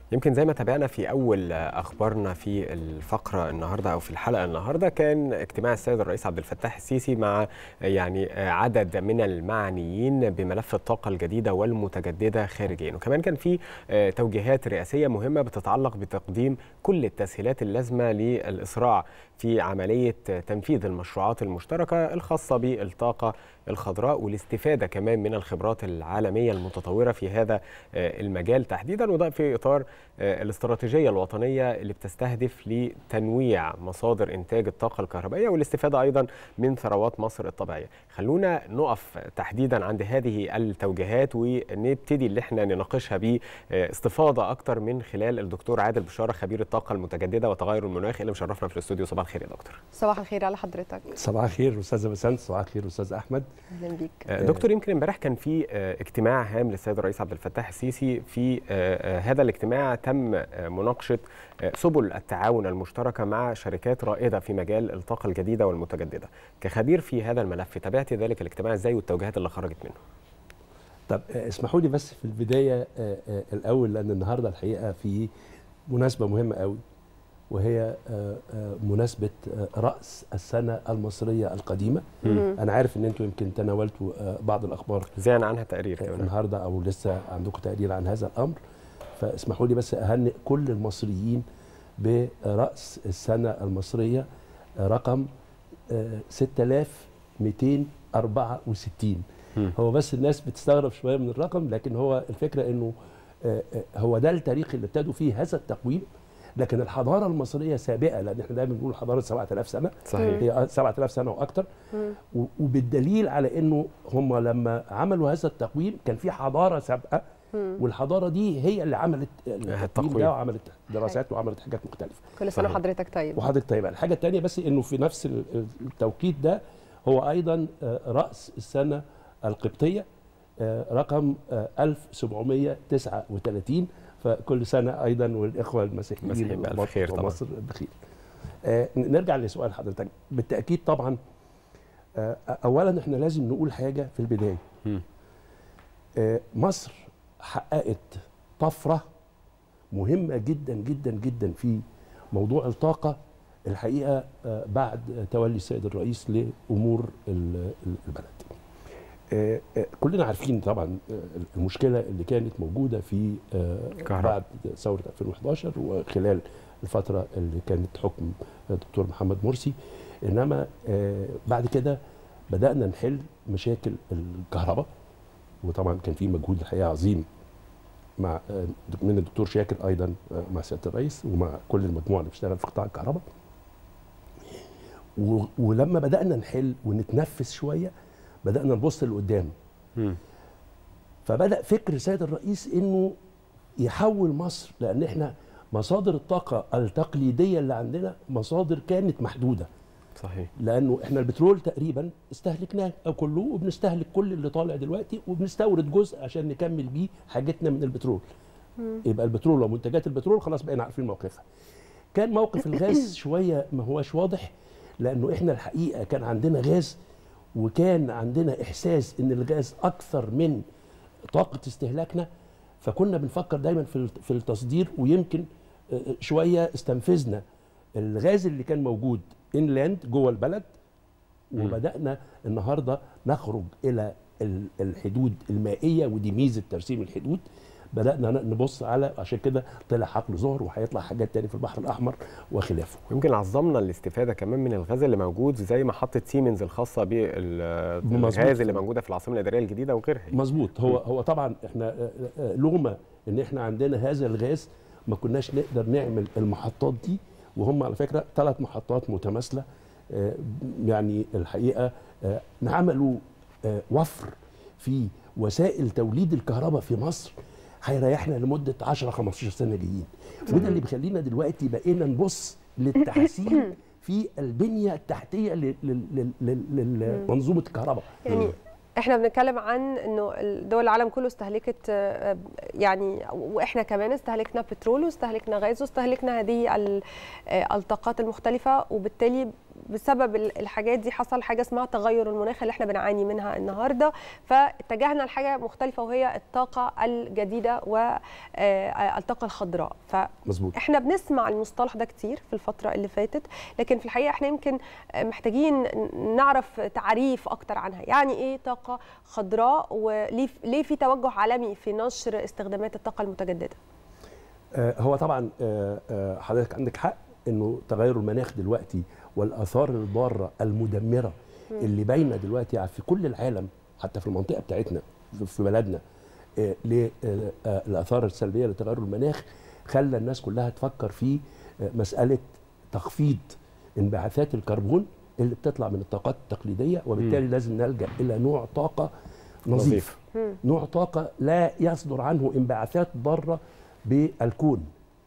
يمكن زي ما تابعنا في اول اخبارنا في الفقره النهارده او في الحلقه النهارده كان اجتماع السيد الرئيس عبد الفتاح السيسي مع يعني عدد من المعنيين بملف الطاقه الجديده والمتجدده خارجيا وكمان كان في توجيهات رئاسيه مهمه بتتعلق بتقديم كل التسهيلات اللازمه للاسراع في عمليه تنفيذ المشروعات المشتركه الخاصه بالطاقه الخضراء والاستفاده كمان من الخبرات العالميه المتطوره في هذا المجال تحديدا وده في اطار الاستراتيجيه الوطنيه اللي بتستهدف لتنويع مصادر انتاج الطاقه الكهربائيه والاستفاده ايضا من ثروات مصر الطبيعيه. خلونا نقف تحديدا عند هذه التوجيهات ونبتدي اللي احنا نناقشها باستفاضه اكتر من خلال الدكتور عادل بشاره خبير الطاقه المتجدده وتغير المناخ اللي مشرفنا في الاستوديو صباح الخير يا دكتور. صباح الخير على حضرتك. صباح الخير استاذه بسنت صباح الخير استاذ احمد. اهلا بيك. دكتور يمكن امبارح كان في اجتماع هام للسيد الرئيس عبد الفتاح السيسي في هذا الاجتماع تم مناقشه سبل التعاون المشتركه مع شركات رائده في مجال الطاقه الجديده والمتجدده. كخبير في هذا الملف تابعت ذلك الاجتماع ازاي والتوجيهات اللي خرجت منه؟ طب اسمحوا لي بس في البدايه الاول لان النهارده الحقيقه في مناسبه مهمه قوي وهي مناسبة رأس السنة المصرية القديمة مم. أنا عارف أن أنتم يمكن تناولتوا بعض الأخبار زين عنها تقرير كمان النهاردة أو لسه عندكم تقرير عن هذا الأمر فاسمحوا لي بس أهنئ كل المصريين برأس السنة المصرية رقم 6264 مم. هو بس الناس بتستغرب شوية من الرقم لكن هو الفكرة أنه هو ده التاريخ اللي ابتدوا فيه هذا التقويم لكن الحضاره المصريه سابقه لان احنا دايما بنقول حضاره 7000 سنه صحيح هي 7000 سنه واكثر وبالدليل على انه هم لما عملوا هذا التقويم كان في حضاره سابقه والحضاره دي هي اللي عملت التقويم ده وعملت دراسات وعملت حاجات مختلفه كل سنه وحضرتك طيب وحضرتك طيب الحاجه الثانيه بس انه في نفس التوقيت ده هو ايضا راس السنه القبطيه رقم 1739 فكل سنه ايضا والاخوه المسيحيين بخير طبعا مصر بخير آه نرجع لسؤال حضرتك بالتاكيد طبعا آه اولا احنا لازم نقول حاجه في البدايه آه مصر حققت طفره مهمه جدا جدا جدا في موضوع الطاقه الحقيقه آه بعد تولي السيد الرئيس لامور البلد آه آه كلنا عارفين طبعا آه المشكله اللي كانت موجوده في بعد ثوره 2011 وخلال الفتره اللي كانت حكم الدكتور محمد مرسي انما بعد كده بدانا نحل مشاكل الكهرباء وطبعا كان في مجهود الحقيقه عظيم مع من الدكتور شاكر ايضا مع سياده الرئيس ومع كل المجموعه اللي بتشتغل في قطاع الكهرباء ولما بدانا نحل ونتنفس شويه بدانا نبص لقدام فبدا فكر سيد الرئيس انه يحول مصر لان احنا مصادر الطاقه التقليديه اللي عندنا مصادر كانت محدوده صحيح لانه احنا البترول تقريبا استهلكناه كله وبنستهلك كل اللي طالع دلوقتي وبنستورد جزء عشان نكمل بيه حاجتنا من البترول مم. يبقى البترول ومنتجات البترول خلاص بقينا عارفين موقفها كان موقف الغاز شويه ما هوش واضح لانه احنا الحقيقه كان عندنا غاز وكان عندنا احساس ان الغاز اكثر من طاقه استهلاكنا فكنا بنفكر دايما في في التصدير ويمكن شويه استنفذنا الغاز اللي كان موجود انلاند جوه البلد وبدانا النهارده نخرج الى الحدود المائيه ودي ميزه ترسيم الحدود بدانا نبص على عشان كده طلع حقل ظهر وهيطلع حاجات تاني في البحر الاحمر وخلافه ويمكن عظمنا الاستفاده كمان من الغاز اللي موجود زي محطه سيمنز الخاصه بالغاز اللي موجوده في العاصمه الاداريه الجديده وغيرها مظبوط هو هو طبعا احنا لغمه ان احنا عندنا هذا الغاز ما كناش نقدر نعمل المحطات دي وهم على فكره ثلاث محطات متماثله يعني الحقيقه عملوا وفر في وسائل توليد الكهرباء في مصر هيريحنا لمده 10 15 سنه جايين وده اللي بيخلينا دلوقتي بقينا نبص للتحسين في البنيه التحتيه لمنظومه الكهرباء يعني احنا بنتكلم عن انه دول العالم كله استهلكت يعني واحنا كمان استهلكنا بترول واستهلكنا غاز واستهلكنا هذه الطاقات المختلفه وبالتالي بسبب ال- الحاجات دي حصل حاجه اسمها تغير المناخ اللي احنا بنعاني منها النهارده فاتجهنا لحاجه مختلفه وهي الطاقه الجديده والطاقه الخضراء ف مظبوط احنا بنسمع المصطلح ده كتير في الفتره اللي فاتت لكن في الحقيقه احنا يمكن محتاجين نعرف تعريف اكتر عنها يعني ايه طاقه خضراء وليه ليه في توجه عالمي في نشر استخدامات الطاقه المتجدده آه، هو طبعا آه، آه، حضرتك عندك حق انه تغير المناخ دلوقتي والاثار الضاره المدمره اللي باينه دلوقتي في كل العالم حتى في المنطقه بتاعتنا في- في بلدنا للاثار السلبيه لتغير المناخ خلى الناس كلها تفكر في آه، مساله تخفيض انبعاثات الكربون اللي بتطلع من الطاقات التقليديه وبالتالي لازم نلجا الى نوع طاقه نظيف نوع طاقه لا يصدر عنه انبعاثات ضاره بالكون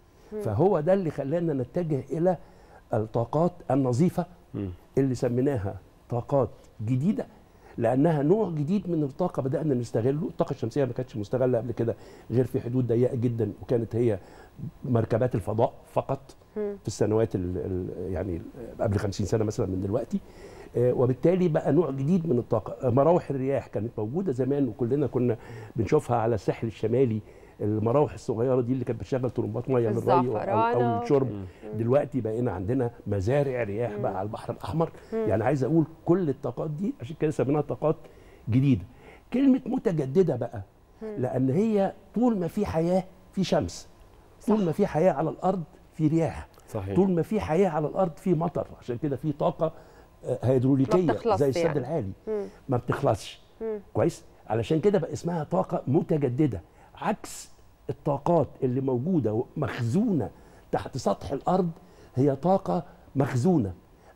فهو ده اللي خلانا نتجه الى الطاقات النظيفه اللي سميناها طاقات جديده لانها نوع جديد من الطاقه بدانا نستغله الطاقه الشمسيه ما كانتش مستغله قبل كده غير في حدود ضيقه جدا وكانت هي مركبات الفضاء فقط في السنوات ال ال يعني قبل 50 سنه مثلا من دلوقتي آه، وبالتالي بقى نوع جديد من الطاقه آه، مراوح الرياح كانت موجوده زمان وكلنا كنا بنشوفها على الساحل الشمالي المراوح الصغيره دي اللي كانت بتشغل طرمبات ميه للري او, الزعفرانة. أو الشرب دلوقتي بقينا عندنا مزارع رياح بقى على البحر الاحمر يعني عايز اقول كل الطاقات دي عشان كده سميناها طاقات جديده كلمه متجدده بقى لان هي طول ما في حياه في شمس طول صح. ما في حياه على الارض في رياح صحيح طول ما في حياه على الارض في مطر عشان كده في طاقه آه، هيدروليكيه ما بتخلصش زي السد يعني. العالي مم. ما بتخلصش كويس علشان كده بقى اسمها طاقه متجدده عكس الطاقات اللي موجوده مخزونه تحت سطح الارض هي طاقه مخزونه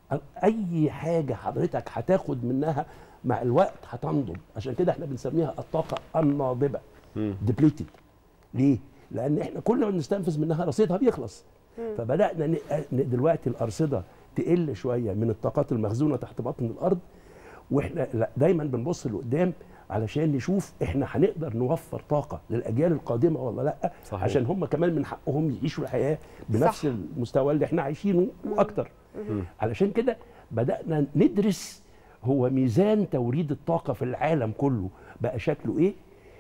اي حاجه حضرتك هتاخد منها مع الوقت هتنضب عشان كده احنا بنسميها الطاقه الناضبه ديبليتد ليه لان احنا كل ما بنستنفذ منها رصيدها بيخلص فبدانا ن- ن- دلوقتي الارصده تقل شويه من الطاقات المخزونه تحت بطن الارض واحنا لا- دايما بنبص لقدام علشان نشوف احنا هنقدر نوفر طاقه للاجيال القادمه ولا لا صحيح. عشان هم كمان من حقهم يعيشوا الحياه بنفس صح. المستوى اللي احنا عايشينه واكتر علشان كده بدانا ندرس هو ميزان توريد الطاقه في العالم كله بقى شكله ايه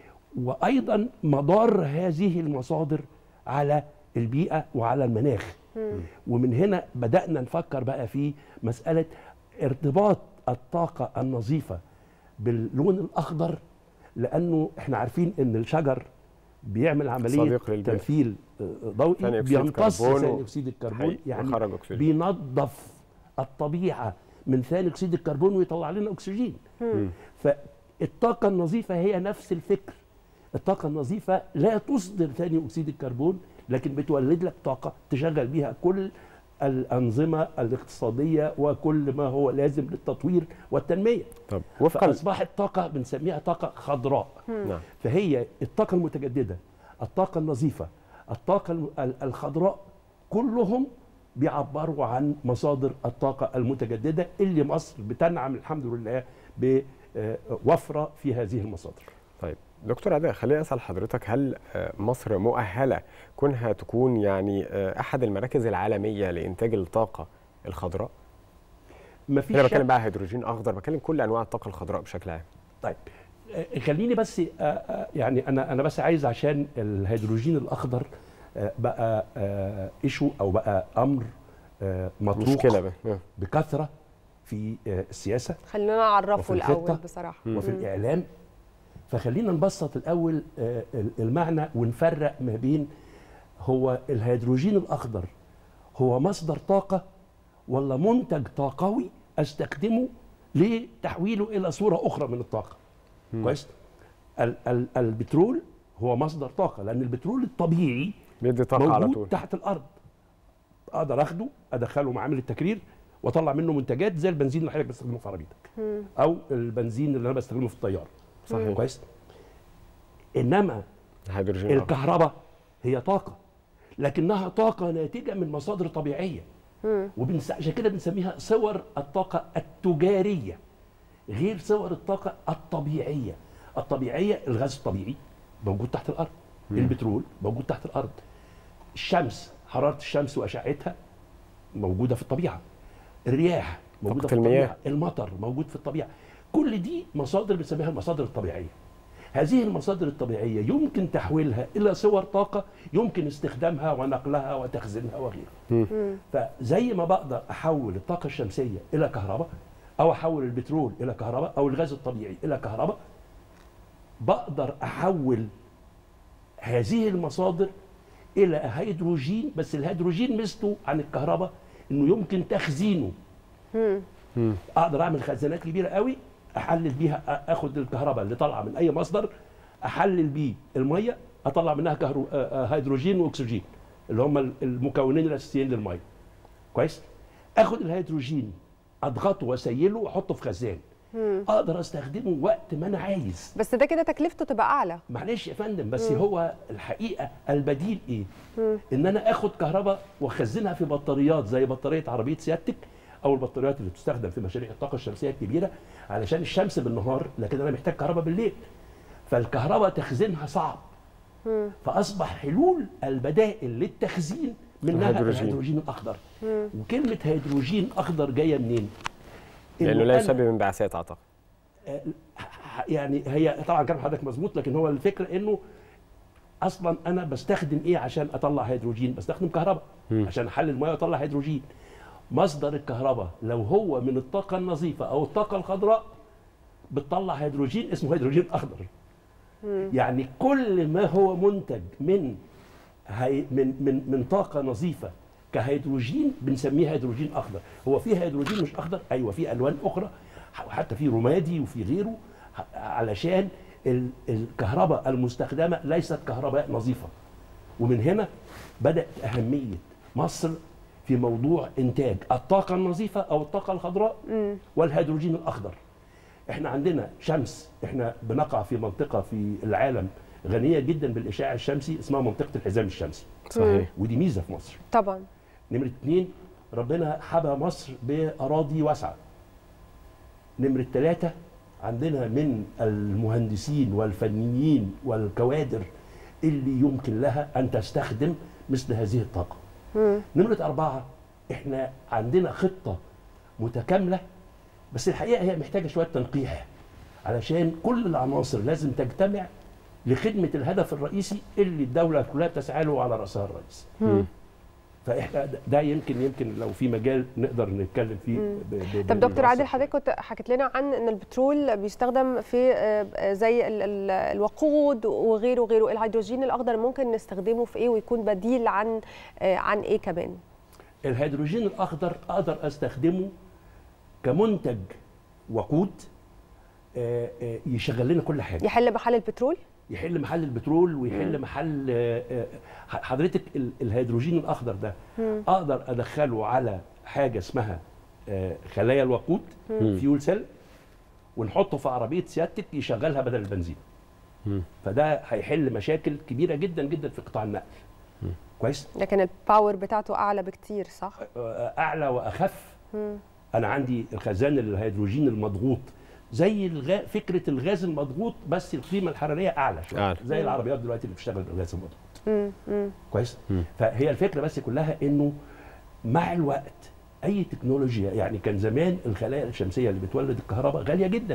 وايضا مدار هذه المصادر على البيئه وعلى المناخ ومن هنا بدانا نفكر بقى في مساله ارتباط الطاقه النظيفه باللون الاخضر لانه احنا عارفين ان الشجر بيعمل عمليه صديق للبيئة. تمثيل آه، ثاني ضوئي أكسيد بيمتص كربون ثاني و- اكسيد الكربون حقيقي، يعني وخرج أكسجين. بينظف الطبيعه من ثاني اكسيد الكربون ويطلع لنا اكسجين فالطاقه النظيفه هي نفس الفكر الطاقه النظيفه لا تصدر ثاني اكسيد الكربون لكن بتولد لك طاقه تشغل بيها كل الانظمه الاقتصاديه وكل ما هو لازم للتطوير والتنميه طب وفقا فاصبحت طاقه بنسميها طاقه خضراء نعم فهي الطاقه المتجدده الطاقه النظيفه الطاقه الم- ال- الخضراء كلهم بيعبروا عن مصادر الطاقه المتجدده اللي مصر بتنعم الحمد لله بوفره في هذه المصادر طيب دكتور عداء خليني اسال حضرتك هل آه، مصر مؤهله كونها تكون يعني آه، احد المراكز العالميه لانتاج الطاقه الخضراء؟ مفيش انا شك- بتكلم بقى هيدروجين اخضر بتكلم كل انواع الطاقه الخضراء بشكل عام. طيب آه، خليني بس آه، آه، يعني انا انا بس عايز عشان الهيدروجين الاخضر آه، بقى ايشو او بقى امر آه، مطروق مشكله بقى آه. بكثره في آه، السياسه خلينا نعرفه وفي الاول الخطة. بصراحه وفي الاعلام فخلينا نبسط الاول آه، المعنى ونفرق ما بين هو الهيدروجين الاخضر هو مصدر طاقه ولا منتج طاقوي استخدمه لتحويله الى صوره اخرى من الطاقه كويس ال- ال- البترول هو مصدر طاقه لان البترول الطبيعي بيدي طاقه على موجود طول. تحت الارض اقدر اخده ادخله معامل التكرير واطلع منه منتجات زي البنزين اللي حضرتك بتستخدمه في عربيتك او البنزين اللي انا بستخدمه في الطياره صحيح. كويس انما الهيدروجين الاخضر الكهرباء هي طاقه لكنها طاقه ناتجه من مصادر طبيعيه وبنس... عشان كده بنسميها صور الطاقه التجاريه غير صور الطاقه الطبيعيه الطبيعيه الغاز الطبيعي موجود تحت الارض البترول موجود تحت الارض الشمس حراره الشمس واشعتها موجوده في الطبيعه الرياح موجوده طاقة في المياه. الطبيعه المطر موجود في الطبيعه كل دي مصادر بنسميها المصادر الطبيعيه هذه المصادر الطبيعيه يمكن تحويلها الى صور طاقه يمكن استخدامها ونقلها وتخزينها وغيره فزي ما بقدر احول الطاقه الشمسيه الى كهرباء او احول البترول الى كهرباء او الغاز الطبيعي الى كهرباء بقدر احول هذه المصادر الى هيدروجين بس الهيدروجين ميزته عن الكهرباء انه يمكن تخزينه اقدر اعمل خزانات كبيره قوي احلل بيها أ- اخد الكهرباء اللي طالعه من اي مصدر احلل بيه الميه اطلع منها كهرو... آه، آه، هيدروجين واكسجين اللي هم ال- المكونين الاساسيين للميه كويس اخد الهيدروجين اضغطه واسيله واحطه في خزان اقدر استخدمه وقت ما انا عايز بس ده كده تكلفته تبقى اعلى معلش يا فندم بس هو الحقيقه البديل ايه؟ ان انا اخد كهرباء واخزنها في بطاريات زي بطاريه عربيه سيادتك او البطاريات اللي بتستخدم في مشاريع الطاقه الشمسيه الكبيره علشان الشمس بالنهار لكن انا محتاج كهرباء بالليل فالكهرباء تخزينها صعب فاصبح حلول البدائل للتخزين منها الهيدروجين. الهيدروجين الاخضر وكلمه هيدروجين اخضر جايه منين؟ لانه إنه لا أنا- يسبب انبعاثات اعتقد يعني هي طبعا كلام حضرتك مظبوط لكن هو الفكره انه اصلا انا بستخدم ايه عشان اطلع هيدروجين بستخدم كهرباء عشان احلل الميه واطلع هيدروجين مصدر الكهرباء لو هو من الطاقه النظيفه او الطاقه الخضراء بتطلع هيدروجين اسمه هيدروجين اخضر يعني كل ما هو منتج من هي من من من طاقه نظيفه كهيدروجين بنسميه هيدروجين اخضر هو في هيدروجين مش اخضر ايوه في الوان اخرى حتى في رمادي وفي غيره ح- علشان ال- الكهرباء المستخدمه ليست كهرباء نظيفه ومن هنا بدات اهميه مصر في موضوع انتاج الطاقه النظيفه او الطاقه الخضراء والهيدروجين الاخضر احنا عندنا شمس احنا بنقع في منطقه في العالم غنيه جدا بالاشعاع الشمسي اسمها منطقه الحزام الشمسي صحيح ودي ميزه في مصر طبعا نمرة اتنين ربنا حبى مصر بأراضي واسعة نمرة ثلاثة عندنا من المهندسين والفنيين والكوادر اللي يمكن لها أن تستخدم مثل هذه الطاقة نمرة أربعة إحنا عندنا خطة متكاملة بس الحقيقة هي محتاجة شوية تنقيح علشان كل العناصر لازم تجتمع لخدمة الهدف الرئيسي اللي الدولة كلها بتسعى له على رأسها الرئيس فاحنا ده- ده يمكن يمكن لو في مجال نقدر نتكلم فيه ب- ب- طب دكتور عادل بالمناسبة. حضرتك كنت حكيت لنا عن ان البترول بيستخدم في آه، زي ال- ال- الوقود وغيره وغيره الهيدروجين الاخضر ممكن نستخدمه في ايه ويكون بديل عن آه، عن ايه كمان الهيدروجين الاخضر اقدر استخدمه كمنتج وقود آه، آه، يشغل لنا كل حاجه يحل محل البترول يحل محل البترول ويحل محل آه، آه، حضرتك ال- الهيدروجين الاخضر ده اقدر ادخله على حاجه اسمها آه، خلايا الوقود فيول سيل ونحطه في عربيه سيادتك يشغلها بدل البنزين فده هيحل مشاكل كبيره جدا جدا في قطاع النقل كويس لكن الباور بتاعته اعلى بكتير صح اعلى واخف انا عندي الخزان الهيدروجين المضغوط زي الغا... فكره الغاز المضغوط بس القيمه الحراريه اعلى شويه أعلى. زي العربيات دلوقتي اللي بتشتغل بالغاز المضغوط كويس فهي الفكره بس كلها انه مع الوقت اي تكنولوجيا يعني كان زمان الخلايا الشمسيه اللي بتولد الكهرباء غاليه جدا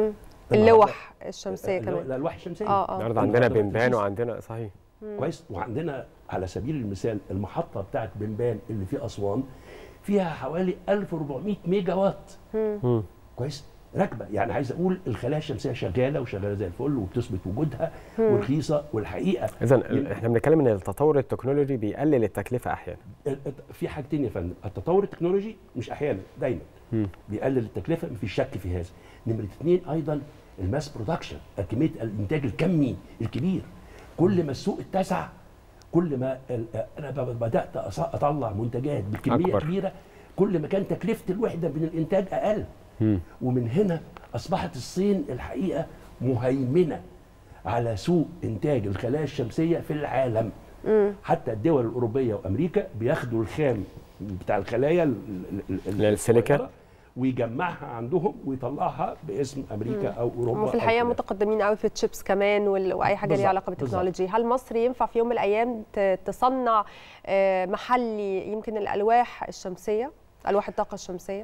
اللوح الشمسيه اللو- كمان الالواح الشمسيه اه اه النهارده عندنا النهاردة بنبان رخيصة. وعندنا صحيح كويس وعندنا على سبيل المثال المحطه بتاعت بنبان اللي في اسوان فيها حوالي 1400 ميجا وات مم. كويس راكبه يعني عايز اقول الخلايا الشمسيه شغاله وشغاله زي الفل وبتثبت وجودها ورخيصه والحقيقه اذا يم- احنا بنتكلم ان التطور التكنولوجي بيقلل التكلفه احيانا ال- ال- في حاجتين يا فندم التطور التكنولوجي مش احيانا دايما مم. بيقلل التكلفه مفيش شك في هذا نمره اثنين ايضا الماس برودكشن كميه الانتاج الكمي الكبير كل ما السوق اتسع كل ما ال- انا ب- بدات أص- اطلع منتجات بكميه أكبر. كبيره كل ما كان تكلفه الوحده من الانتاج اقل مم. ومن هنا اصبحت الصين الحقيقه مهيمنه على سوق انتاج الخلايا الشمسيه في العالم حتى الدول الاوروبيه وامريكا بياخدوا الخام بتاع الخلايا ال- ال- ال- السيليكا. الصغيرة ويجمعها عندهم ويطلعها باسم امريكا او اوروبا هم في أو الحقيقه كده. متقدمين قوي في الشيبس كمان وال- واي حاجه ليها بالظبط، علاقه بالظبط. بالتكنولوجي هل مصر ينفع في يوم من الايام ت- تصنع آه، محلي يمكن الالواح الشمسيه الواح الطاقه الشمسيه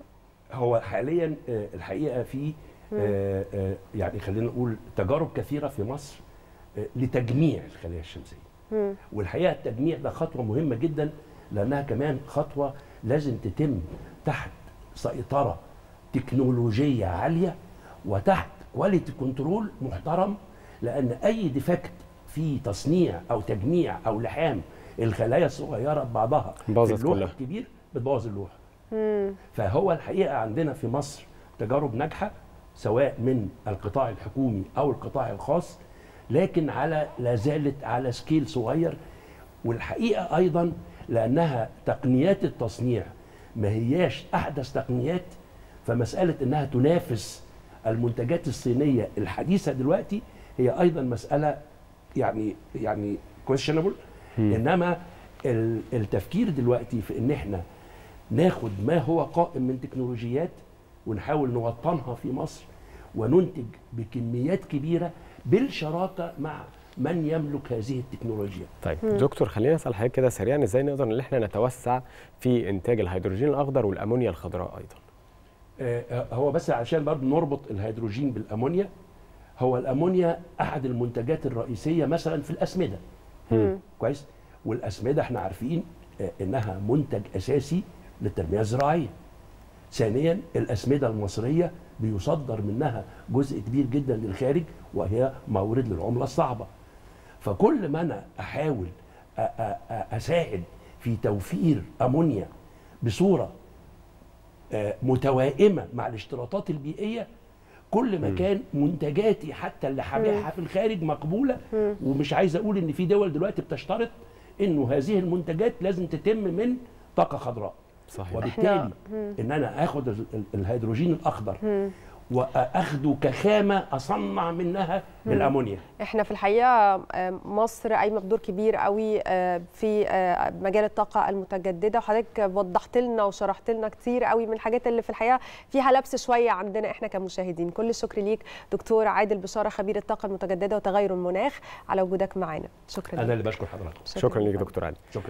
هو حاليا آه، الحقيقه في آه، آه، يعني خلينا نقول تجارب كثيره في مصر آه، لتجميع الخلايا الشمسيه مم. والحقيقه التجميع ده خطوه مهمه جدا لانها كمان خطوه لازم تتم تحت سيطره تكنولوجيه عاليه وتحت كواليتي كنترول محترم لان اي ديفكت في تصنيع او تجميع او لحام الخلايا الصغيره ببعضها في باظت اللوح كلها. الكبير بتبوظ اللوح مم. فهو الحقيقه عندنا في مصر تجارب ناجحه سواء من القطاع الحكومي او القطاع الخاص لكن على لا زالت على سكيل صغير والحقيقه ايضا لانها تقنيات التصنيع ما هياش احدث تقنيات فمساله انها تنافس المنتجات الصينيه الحديثه دلوقتي هي ايضا مساله يعني يعني questionable انما ال- التفكير دلوقتي في ان احنا ناخد ما هو قائم من تكنولوجيات ونحاول نوطنها في مصر وننتج بكميات كبيره بالشراكه مع من يملك هذه التكنولوجيا طيب دكتور خلينا نسال حضرتك كده سريعا ازاي نقدر ان احنا نتوسع في انتاج الهيدروجين الاخضر والامونيا الخضراء ايضا آه، هو بس عشان برضه نربط الهيدروجين بالامونيا هو الامونيا احد المنتجات الرئيسيه مثلا في الاسمده مم. كويس والاسمده احنا عارفين آه، انها منتج اساسي للتنميه الزراعيه ثانيا الاسمده المصريه بيصدر منها جزء كبير جدا للخارج وهي مورد للعمله الصعبه فكل ما انا احاول أ- أ- أ- اساعد في توفير امونيا بصوره آه، متوائمه مع الاشتراطات البيئيه كل ما كان منتجاتي حتى اللي هبيعها في الخارج مقبوله ومش عايز اقول ان في دول دلوقتي بتشترط انه هذه المنتجات لازم تتم من طاقه خضراء صحيح وبالتالي ان انا اخد ال- ال- الهيدروجين الاخضر واخده كخامه اصنع منها الامونيا احنا في الحقيقه آه، مصر قايمه بدور كبير قوي آه، في آه، مجال الطاقه المتجدده وحضرتك وضحت لنا وشرحت لنا كتير قوي من الحاجات اللي في الحقيقه فيها لبس شويه عندنا احنا كمشاهدين كل الشكر ليك دكتور عادل بشاره خبير الطاقه المتجدده وتغير المناخ على وجودك معانا شكرا انا ليك اللي بشكر حضرتك شكرا ليك دكتور علي شكرا